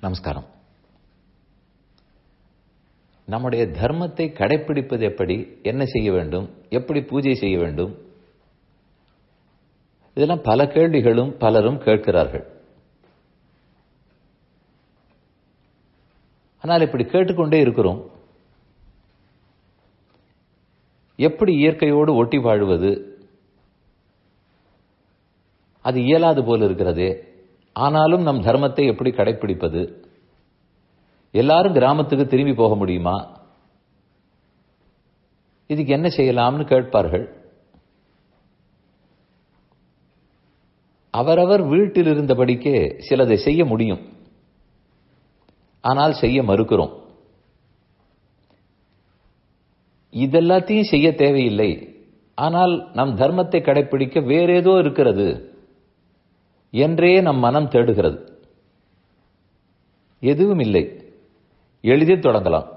நமஸ்காரம் நம்முடைய தர்மத்தை கடைப்பிடிப்பது எப்படி என்ன செய்ய வேண்டும் எப்படி பூஜை செய்ய வேண்டும் இதெல்லாம் பல கேள்விகளும் பலரும் கேட்கிறார்கள் ஆனால் இப்படி கேட்டுக்கொண்டே இருக்கிறோம் எப்படி இயற்கையோடு ஒட்டி வாழ்வது அது இயலாது போல இருக்கிறதே ஆனாலும் நம் தர்மத்தை எப்படி கடைப்பிடிப்பது எல்லாரும் கிராமத்துக்கு திரும்பி போக முடியுமா இதுக்கு என்ன செய்யலாம்னு கேட்பார்கள் அவரவர் வீட்டில் இருந்தபடிக்கே சிலதை செய்ய முடியும் ஆனால் செய்ய மறுக்கிறோம் இதெல்லாத்தையும் செய்ய தேவையில்லை ஆனால் நம் தர்மத்தை கடைப்பிடிக்க வேறேதோ இருக்கிறது என்றே நம் மனம் தேடுகிறது எதுவும் இல்லை எளிதில் தொடங்கலாம்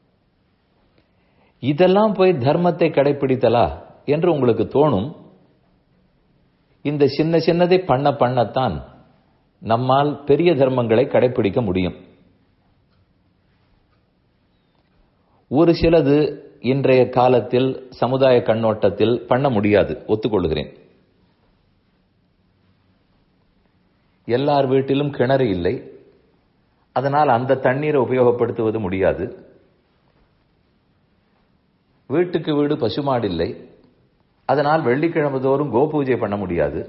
இதெல்லாம் போய் தர்மத்தை கடைப்பிடித்தலா என்று உங்களுக்கு தோணும் இந்த சின்ன சின்னதை பண்ண பண்ணத்தான் நம்மால் பெரிய தர்மங்களை கடைப்பிடிக்க முடியும் ஒரு சிலது இன்றைய காலத்தில் சமுதாய கண்ணோட்டத்தில் பண்ண முடியாது ஒத்துக்கொள்கிறேன் எல்லார் வீட்டிலும் கிணறு இல்லை அதனால் அந்த தண்ணீரை உபயோகப்படுத்துவது முடியாது வீட்டுக்கு வீடு பசுமாடு இல்லை அதனால் வெள்ளிக்கிழமை தோறும் கோபூஜை பண்ண முடியாது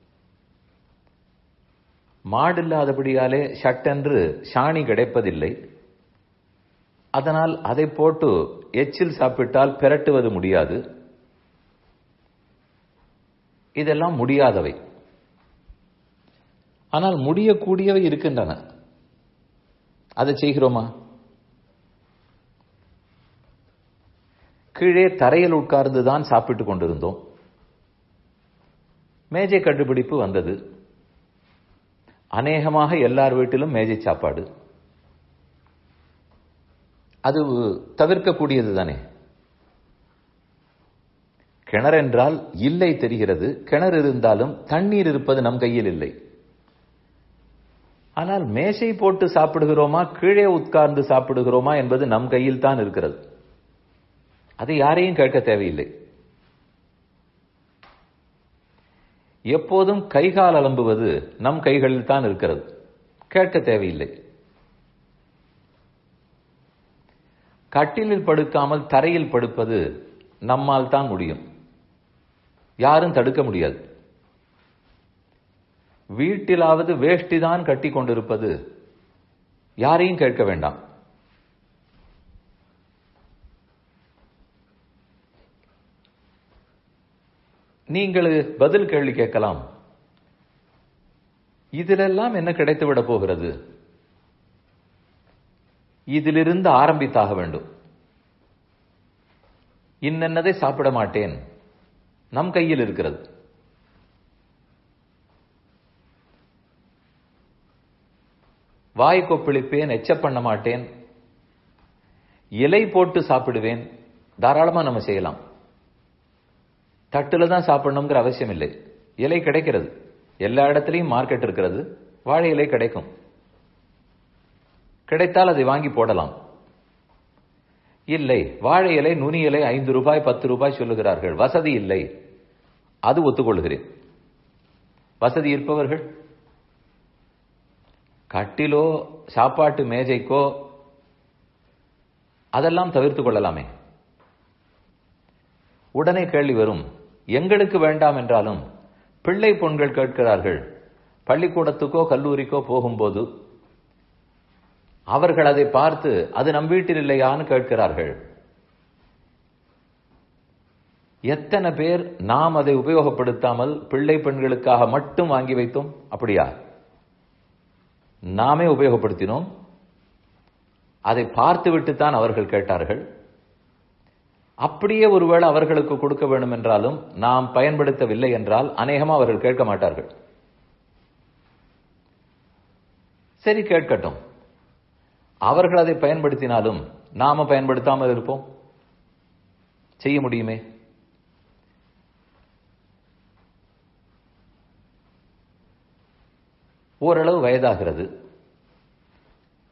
மாடு இல்லாதபடியாலே சட்டென்று சாணி கிடைப்பதில்லை அதனால் அதை போட்டு எச்சில் சாப்பிட்டால் பிரட்டுவது முடியாது இதெல்லாம் முடியாதவை ஆனால் முடியக்கூடியவை இருக்கின்றன அதை செய்கிறோமா கீழே தரையில் உட்கார்ந்து தான் சாப்பிட்டு கொண்டிருந்தோம் மேஜை கண்டுபிடிப்பு வந்தது அநேகமாக எல்லார் வீட்டிலும் மேஜை சாப்பாடு அது தவிர்க்கக்கூடியது தானே கிணறு என்றால் இல்லை தெரிகிறது கிணறு இருந்தாலும் தண்ணீர் இருப்பது நம் கையில் இல்லை ஆனால் மேசை போட்டு சாப்பிடுகிறோமா கீழே உட்கார்ந்து சாப்பிடுகிறோமா என்பது நம் கையில் தான் இருக்கிறது அது யாரையும் கேட்க தேவையில்லை எப்போதும் கைகால் அலம்புவது நம் கைகளில் தான் இருக்கிறது கேட்க தேவையில்லை கட்டிலில் படுக்காமல் தரையில் படுப்பது நம்மால் தான் முடியும் யாரும் தடுக்க முடியாது வீட்டிலாவது வேஷ்டி தான் கட்டி கொண்டிருப்பது யாரையும் கேட்க வேண்டாம் நீங்கள் பதில் கேள்வி கேட்கலாம் இதிலெல்லாம் என்ன கிடைத்துவிட போகிறது இதிலிருந்து ஆரம்பித்தாக வேண்டும் இன்னென்னதை சாப்பிட மாட்டேன் நம் கையில் இருக்கிறது வாய் கொப்பளிப்பேன் எச்ச பண்ண மாட்டேன் இலை போட்டு சாப்பிடுவேன் தாராளமா நம்ம செய்யலாம் தட்டுல தான் சாப்பிடணுங்கிற அவசியம் இல்லை இலை கிடைக்கிறது எல்லா இடத்துலையும் மார்க்கெட் இருக்கிறது வாழை இலை கிடைக்கும் கிடைத்தால் அதை வாங்கி போடலாம் இல்லை வாழை இலை நுனி இலை ஐந்து ரூபாய் பத்து ரூபாய் சொல்லுகிறார்கள் வசதி இல்லை அது ஒத்துக்கொள்கிறேன் வசதி இருப்பவர்கள் கட்டிலோ சாப்பாட்டு மேஜைக்கோ அதெல்லாம் தவிர்த்து கொள்ளலாமே உடனே கேள்வி வரும் எங்களுக்கு வேண்டாம் என்றாலும் பிள்ளை பொண்கள் கேட்கிறார்கள் பள்ளிக்கூடத்துக்கோ கல்லூரிக்கோ போகும்போது அவர்கள் அதை பார்த்து அது நம் வீட்டில் இல்லையான்னு கேட்கிறார்கள் எத்தனை பேர் நாம் அதை உபயோகப்படுத்தாமல் பிள்ளை பெண்களுக்காக மட்டும் வாங்கி வைத்தோம் அப்படியா நாமே உபயோகப்படுத்தினோம் அதை பார்த்துவிட்டுத்தான் அவர்கள் கேட்டார்கள் அப்படியே ஒருவேளை அவர்களுக்கு கொடுக்க வேண்டும் என்றாலும் நாம் பயன்படுத்தவில்லை என்றால் அநேகமா அவர்கள் கேட்க மாட்டார்கள் சரி கேட்கட்டும் அவர்கள் அதை பயன்படுத்தினாலும் நாம பயன்படுத்தாமல் இருப்போம் செய்ய முடியுமே ஓரளவு வயதாகிறது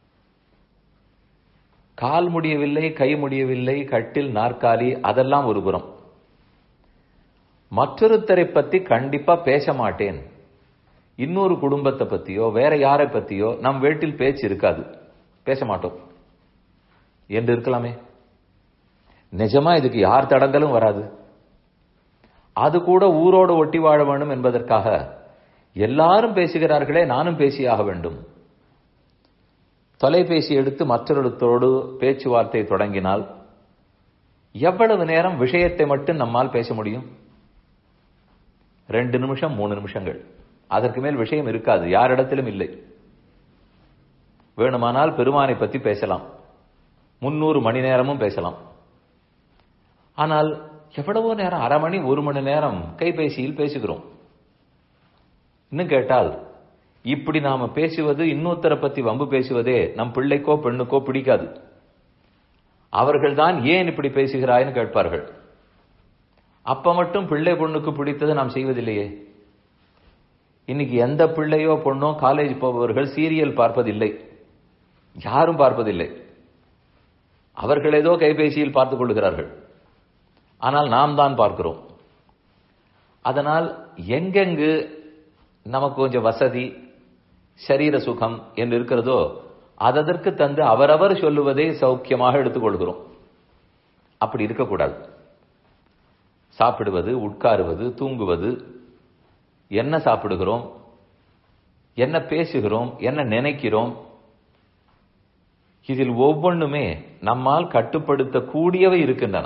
கால் முடியவில்லை கை முடியவில்லை கட்டில் நாற்காலி அதெல்லாம் ஒரு புறம் மற்றொருத்தரை பத்தி கண்டிப்பா பேச மாட்டேன் இன்னொரு குடும்பத்தை பத்தியோ வேற யாரை பத்தியோ நம் வீட்டில் பேச்சு இருக்காது பேச மாட்டோம் என்று இருக்கலாமே நிஜமா இதுக்கு யார் தடங்களும் வராது அது கூட ஊரோடு ஒட்டி வாழ வேண்டும் என்பதற்காக எல்லாரும் பேசுகிறார்களே நானும் பேசியாக வேண்டும் தொலைபேசி எடுத்து மற்றொருத்தோடு பேச்சுவார்த்தை தொடங்கினால் எவ்வளவு நேரம் விஷயத்தை மட்டும் நம்மால் பேச முடியும் ரெண்டு நிமிஷம் மூணு நிமிஷங்கள் அதற்கு மேல் விஷயம் இருக்காது யாரிடத்திலும் இல்லை வேணுமானால் பெருமானை பற்றி பேசலாம் முன்னூறு மணி நேரமும் பேசலாம் ஆனால் எவ்வளவோ நேரம் அரை மணி ஒரு மணி நேரம் கைபேசியில் பேசுகிறோம் இன்னும் கேட்டால் இப்படி நாம பேசுவது இன்னொருத்தரை பத்தி வம்பு பேசுவதே நம் பிள்ளைக்கோ பெண்ணுக்கோ பிடிக்காது அவர்கள் தான் ஏன் இப்படி பேசுகிறாய்னு கேட்பார்கள் அப்ப மட்டும் பிள்ளை பொண்ணுக்கு பிடித்தது நாம் செய்வதில்லையே இன்னைக்கு எந்த பிள்ளையோ பொண்ணோ காலேஜ் போபவர்கள் சீரியல் பார்ப்பதில்லை யாரும் பார்ப்பதில்லை அவர்கள் ஏதோ கைபேசியில் பார்த்துக் கொள்கிறார்கள் ஆனால் நாம் தான் பார்க்கிறோம் அதனால் எங்கெங்கு நமக்கு கொஞ்சம் வசதி சரீர சுகம் என்று இருக்கிறதோ அதற்கு தந்து அவரவர் சொல்லுவதை சௌக்கியமாக எடுத்துக்கொள்கிறோம் அப்படி இருக்கக்கூடாது சாப்பிடுவது உட்காருவது தூங்குவது என்ன சாப்பிடுகிறோம் என்ன பேசுகிறோம் என்ன நினைக்கிறோம் இதில் ஒவ்வொன்றுமே நம்மால் கட்டுப்படுத்தக்கூடியவை இருக்கின்றன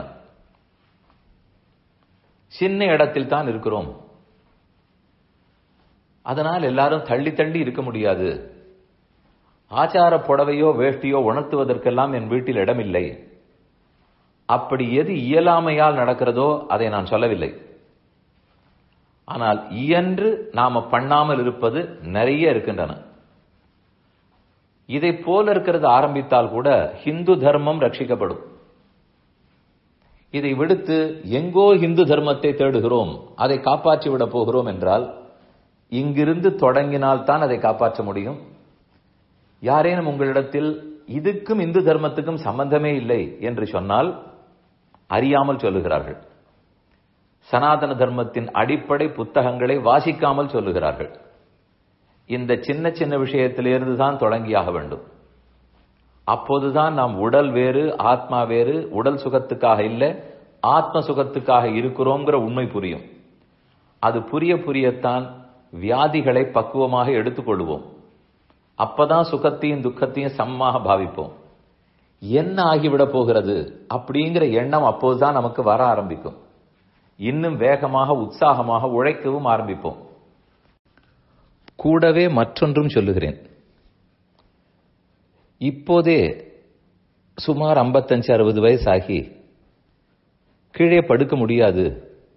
சின்ன இடத்தில் தான் இருக்கிறோம் அதனால் எல்லாரும் தள்ளி தள்ளி இருக்க முடியாது ஆச்சார புடவையோ வேஷ்டியோ உணர்த்துவதற்கெல்லாம் என் வீட்டில் இடமில்லை அப்படி எது இயலாமையால் நடக்கிறதோ அதை நான் சொல்லவில்லை ஆனால் இயன்று நாம பண்ணாமல் இருப்பது நிறைய இருக்கின்றன இதை போல இருக்கிறது ஆரம்பித்தால் கூட ஹிந்து தர்மம் ரட்சிக்கப்படும் இதை விடுத்து எங்கோ இந்து தர்மத்தை தேடுகிறோம் அதை காப்பாற்றி விட போகிறோம் என்றால் இங்கிருந்து தொடங்கினால் தான் அதை காப்பாற்ற முடியும் யாரேனும் உங்களிடத்தில் இதுக்கும் இந்து தர்மத்துக்கும் சம்பந்தமே இல்லை என்று சொன்னால் அறியாமல் சொல்லுகிறார்கள் சனாதன தர்மத்தின் அடிப்படை புத்தகங்களை வாசிக்காமல் சொல்லுகிறார்கள் இந்த சின்ன சின்ன விஷயத்திலிருந்து தான் தொடங்கியாக வேண்டும் அப்போதுதான் நாம் உடல் வேறு ஆத்மா வேறு உடல் சுகத்துக்காக இல்லை ஆத்ம சுகத்துக்காக இருக்கிறோங்கிற உண்மை புரியும் அது புரிய புரியத்தான் வியாதிகளை பக்குவமாக எடுத்துக்கொள்வோம் அப்பதான் சுகத்தையும் துக்கத்தையும் சமமாக பாவிப்போம் என்ன ஆகிவிட போகிறது அப்படிங்கிற எண்ணம் அப்போதுதான் நமக்கு வர ஆரம்பிக்கும் இன்னும் வேகமாக உற்சாகமாக உழைக்கவும் ஆரம்பிப்போம் கூடவே மற்றொன்றும் சொல்லுகிறேன் இப்போதே சுமார் ஐம்பத்தஞ்சு அறுபது வயசாகி கீழே படுக்க முடியாது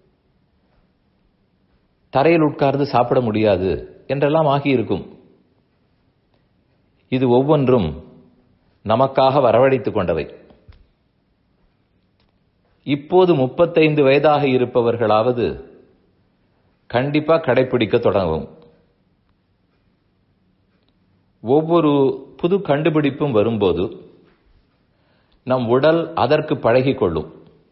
தரையில் உட்கார்ந்து சாப்பிட முடியாது என்றெல்லாம் ஆகியிருக்கும் இது ஒவ்வொன்றும் நமக்காக வரவழைத்துக் கொண்டவை இப்போது முப்பத்தைந்து வயதாக இருப்பவர்களாவது கண்டிப்பா கடைபிடிக்க தொடங்கும் ஒவ்வொரு புது கண்டுபிடிப்பும் வரும்போது நம் உடல் அதற்கு பழகிக் கொள்ளும்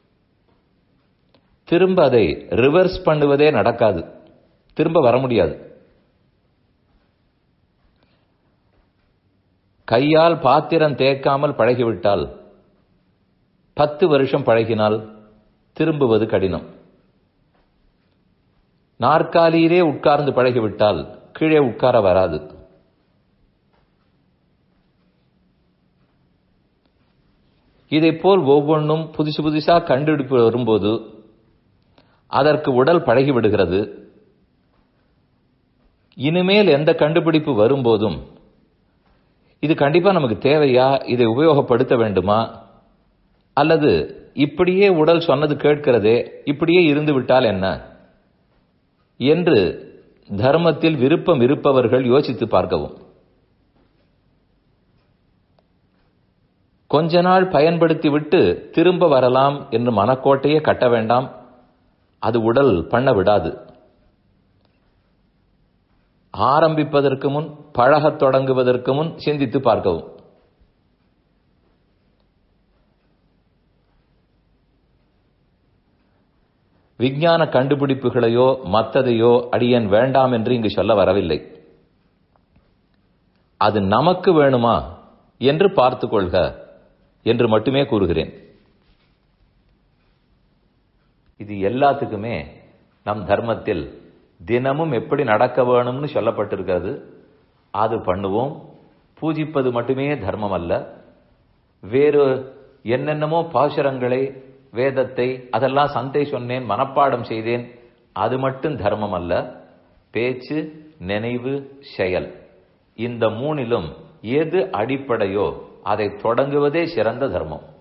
திரும்ப அதை ரிவர்ஸ் பண்ணுவதே நடக்காது திரும்ப வர முடியாது கையால் பாத்திரம் தேய்க்காமல் பழகிவிட்டால் பத்து வருஷம் பழகினால் திரும்புவது கடினம் நாற்காலியிலே உட்கார்ந்து பழகிவிட்டால் கீழே உட்கார வராது இதைப்போல் ஒவ்வொன்றும் புதுசு புதுசா கண்டுபிடிப்பு வரும்போது அதற்கு உடல் பழகிவிடுகிறது இனிமேல் எந்த கண்டுபிடிப்பு வரும்போதும் இது கண்டிப்பா நமக்கு தேவையா இதை உபயோகப்படுத்த வேண்டுமா அல்லது இப்படியே உடல் சொன்னது கேட்கிறதே இப்படியே இருந்து விட்டால் என்ன என்று தர்மத்தில் விருப்பம் இருப்பவர்கள் யோசித்து பார்க்கவும் கொஞ்ச நாள் பயன்படுத்தி விட்டு திரும்ப வரலாம் என்று மனக்கோட்டையே கட்ட வேண்டாம் அது உடல் பண்ண விடாது ஆரம்பிப்பதற்கு முன் பழகத் தொடங்குவதற்கு முன் சிந்தித்து பார்க்கவும் விஞ்ஞான கண்டுபிடிப்புகளையோ மத்ததையோ அடியன் வேண்டாம் என்று இங்கு சொல்ல வரவில்லை அது நமக்கு வேணுமா என்று பார்த்துக் கொள்க என்று மட்டுமே கூறுகிறேன் இது எல்லாத்துக்குமே நம் தர்மத்தில் தினமும் எப்படி நடக்க வேணும்னு சொல்லப்பட்டிருக்கிறது அது பண்ணுவோம் பூஜிப்பது மட்டுமே தர்மம் அல்ல வேறு என்னென்னமோ பாசுரங்களை வேதத்தை அதெல்லாம் சந்தை சொன்னேன் மனப்பாடம் செய்தேன் அது மட்டும் தர்மம் அல்ல பேச்சு நினைவு செயல் இந்த மூணிலும் எது அடிப்படையோ அதை தொடங்குவதே சிறந்த தர்மம்